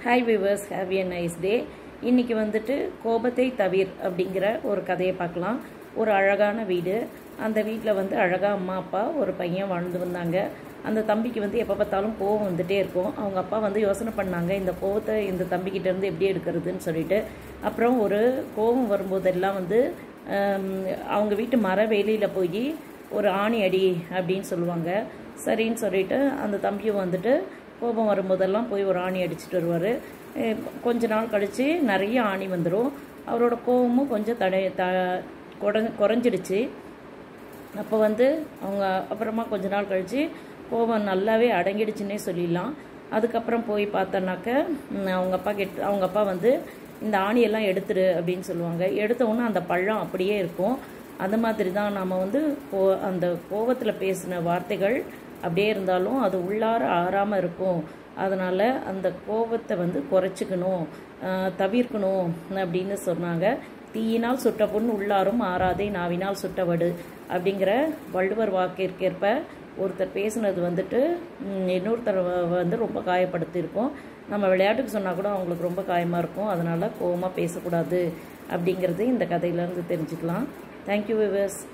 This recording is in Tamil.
hi viewers have a nice day இன்னைக்கு வந்துட்டு கோபத்தை தவிர் அப்படிங்கிற ஒரு கதையை பார்க்கலாம் ஒரு அழகான வீடு அந்த வீட்டில் வந்து அழகாக அம்மா அப்பா ஒரு பையன் வாழ்ந்து வந்தாங்க அந்த தம்பிக்கு வந்து எப்போ பார்த்தாலும் கோவம் வந்துட்டே இருக்கும் அவங்க அப்பா வந்து யோசனை பண்ணாங்க இந்த கோவத்தை இந்த தம்பிக்கிட்ட இருந்து எப்படி எடுக்கிறதுன்னு சொல்லிட்டு அப்புறம் ஒரு கோவம் வரும்போதெல்லாம் வந்து ஆம், அவங்க வீட்டு மர வேலியில் போய் ஒரு ஆணி அடி அப்படின்னு சொல்லுவாங்க சரின்னு சொல்லிட்டு அந்த தம்பியும் வந்துட்டு கோபம் வரும்போதெல்லாம் போய் ஒரு ஆணி அடிச்சிட்டு வருவார் கொஞ்ச நாள் கழித்து நிறைய ஆணி வந்துடும் அவரோட கோபமும் கொஞ்சம் தடை த குறை- குறைஞ்சிடுச்சு அப்போ வந்து அவங்க அப்புறமா கொஞ்ச நாள் கழித்து கோபம் நல்லாவே அடங்கிடுச்சுன்னே சொல்லிடலாம் அதுக்கப்புறம் போய் பார்த்தோன்னாக்க ம், அவங்க அப்பா கிட்ட அவங்க அப்பா வந்து இந்த ஆணியெல்லாம் எடுத்துரு அப்படின்னு சொல்லுவாங்க எடுத்த உடனே அந்த பழம் அப்படியே இருக்கும் அந்த மாதிரி தான் நம்ம வந்து கோ அந்த கோபத்தில் பேசின வார்த்தைகள் அப்படியே இருந்தாலும் அது உள்ளார ஆறாமல் இருக்கும் அதனால் அந்த கோபத்தை வந்து குறைச்சிக்கணும் ஆஹ், தவிர்க்கணும் அப்படின்னு சொன்னாங்க தீயினால் சுட்ட புண் உள்ளாரும் ஆறாதே நாவினால் சுட்டவடு அப்படிங்கிற வள்ளுவர் வாக்கிற்கேற்ப ஒருத்தர் பேசுனது வந்துட்டு ம், இன்னொருத்தர் வ- வந்து ரொம்ப காயப்படுத்தியிருக்கோம் நம்ம விளையாட்டுக்கு சொன்னால் கூட அவங்களுக்கு ரொம்ப காயமாக இருக்கும் அதனால் கோவமாக பேசக்கூடாது அப்படிங்கிறது இந்த கதையிலேருந்து தெரிஞ்சுக்கலாம் தேங்க்யூ விவர்ஸ்